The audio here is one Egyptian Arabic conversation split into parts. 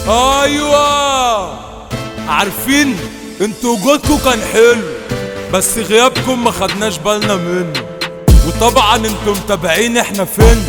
ايوه عارفين انتوا وجودكم كان حلو بس غيابكم ما خدناش بالنا منه وطبعا انتوا متابعين احنا فين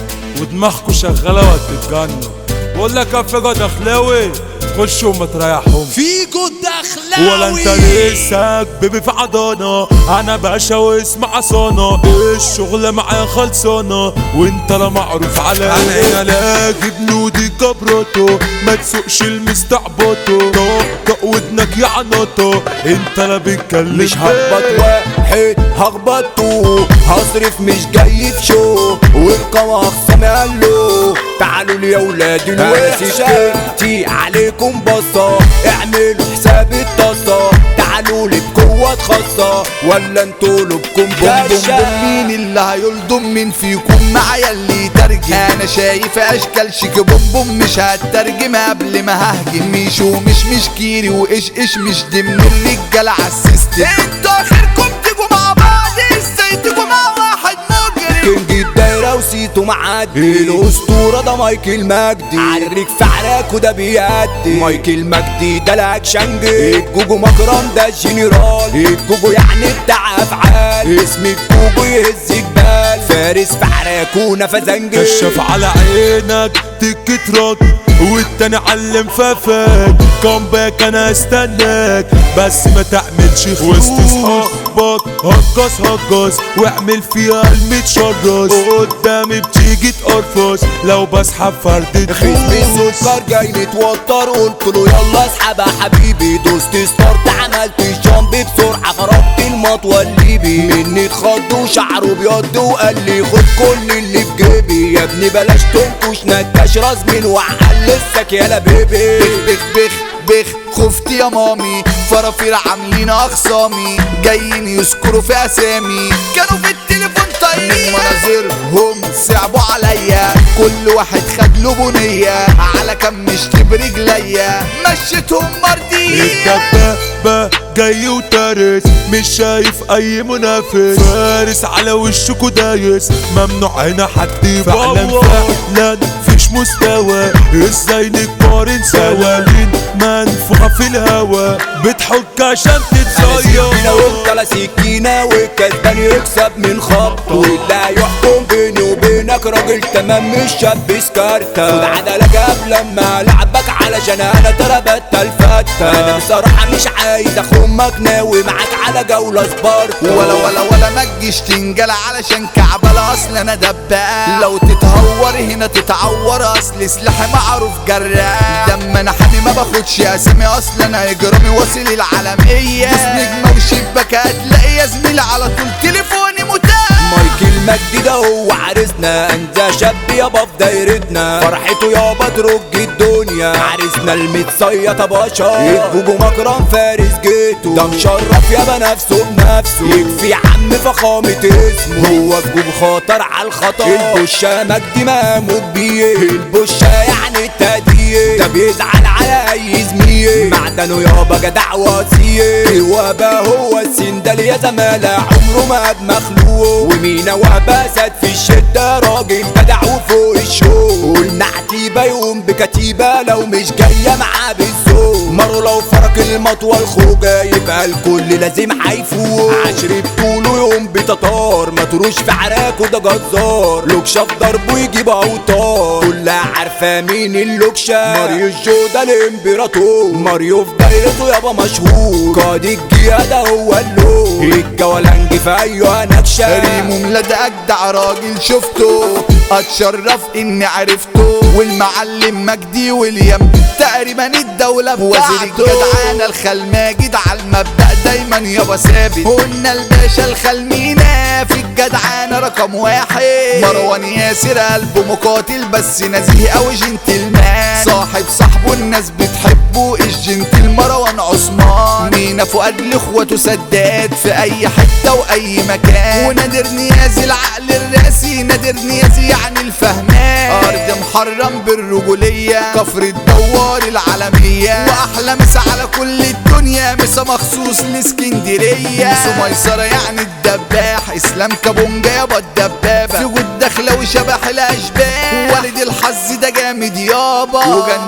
ودماغكم شغاله وهتتجنوا بقول لك يا فجأة دخلاوي خشوا وما تريحهم فيجو الدخلاوي ولا انت لسه بيبي في عضانة انا باشا واسمع صانة الشغل معايا خلصانة وانت لا معروف على أنا انا لاقي بنودي جبرته ما تسوقش المستعبطه طق طق ودنك يا عناطة انت لا بتكلم مش هخبط واحد هخبط تو هصرف مش جاي في شو والقمع خصمي قال له تعالوا لي يا ولاد الوحشة سكتي عليكم بصة اعملوا حساب الطاسة تعالوا لي بقوة خاصة ولا انتوا لبكم بوم بوم بوم مين اللي هيلضم مين فيكم معايا اللي يترجم انا شايف اشكال شيك بوم بوم مش هترجم قبل ما ههجم مش ومش مش كيري وايش ايش مش ضمن الرجاله على السيستم انتوا اخركم تيجوا مع بعض ازاي تيجوا مع واحد مجرم كينج الدايرة وسيتو معدي الأسطورة ده مايكل مجدي عرك في عراك وده بيأدي مايكل مجدي ده الاكشنجي الجوجو مكرم ده الجنرال الجوجو يعني بتاع أفعال اسم الجوجو يهز جبال فارس في عراك ونفذنجي كشف على عينك تكت رد والتاني علم فافك كومباك انا استناك بس ما تعملش وسط صحابك هجص هجص واعمل فيها المتشرس قدامي بتيجي تقرفص لو بسحب فرد خصمي السكر جاي متوتر قلت له يلا اسحب يا حبيبي دوست ستارت عملت الجامب بسرعه فرقت المطوه الليبي مني اتخض وشعره ابيض وقال لي خد كل اللي في جيبي يا ابني بلاش تنكش نكش راس من وعقل لسك يالا بيبي بخ بخ بخ خفت يا مامي فرافير عاملين اخصامي جايين يذكروا في اسامي كانوا في التليفون طايرين من مناظرهم صعبوا عليا كل واحد خد له بنيه على كم مشت برجليا مشيتهم مرضيين الدبابة جاي وتارس مش شايف اي منافس فارس على وشكوا دايس ممنوع هنا حد فعلا فعلا فيش مستوى ازاي نقارن سوالين منفوخة في الهوا بتحك عشان انا سكينة تتصير وانت لا سكينة والكسبان يكسب من خبطه واللي هيحكم بيني وبينك راجل تمام مش شاب سكارتة خد عدلك قبل ما العبك علشان انا ترى بطل فتة انا بصراحة مش عايز اخمك ناوي معاك على جولة سبارتا ولا ولا ولا ما تجيش تنجل علشان كعبلة اصل انا دباب لو تتهور هنا تتعور اصل سلاحي معروف جراح دم انا حامي ما باخدش اسامي اصل انا اجرامي واصل العالمية بس نجمة وشباك هتلاقي يا زميلي على طول تليفوني متاح مايكل مجدي ده هو عرسنا انت شاب يابا في دايرتنا فرحته يابا ترج الدنيا عرسنا المتصيط باشا الجوجو مكرم فارس جيته ده مشرف يابا نفسه بنفسه يكفي يا عم فخامة اسمه هو الجوجو خطر على الخطر البشا مجدي مامو كبير البشا يعني التهديه ده بيزعل على اي زميل معدنه يابا جدع وصيه وابا هو السندال يا زمالة عمره ما قد مخلوق ومينا وابا سد في الشدة راجل جدع وفوق الشوق والنعتيبة يقوم بكتيبة لو مش جاية معاه بالذوق مرة لو فرق المطوة الخوجة يبقى الكل لازم هيفوق عشرة طوله يقوم بتتار ما تروش في عراكه ده جزار لوكشة في ضربه يجيب اوتار كلها عارفة مين اللوكشة ماريو جو ده الامبراطور ماريو في دايرته يابا مشهور قائد الجيادة هو اللون الجولانج في ايوه نكشة ريمو ميلاد اجدع راجل شفته اتشرف اني عرفته والمعلم مجدي واليم تقريبا الدولة بتاعته وزير الجدعانة الخال ماجد على المبدأ دايما يابا ثابت قلنا الباشا الخلمينا في الجدعانة رقم واحد مروان ياسر قلبه مقاتل بس نزيه اوي جنتلمان صاحب صاحبه الناس بتحبه الجنتل مروان عثمان مينا فؤاد لاخوته سداد في اي حتة واي مكان ونادر نيازي العقل الراسي نادر نيازي يعني الفهمان ارض محرم بالرجولية كفر الدوار العالمية واحلى مسا على كل الدنيا مسا مخصوص لاسكندرية مسا ميسرة يعني الدباح اسلام كابونجا يابا الدبابة سجود داخلة وشبح الاشباح والد الحظ ده جامد يابا وجنب فليك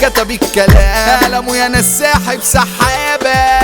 كتب الكلام قلمه يا ناس ساحب سحابة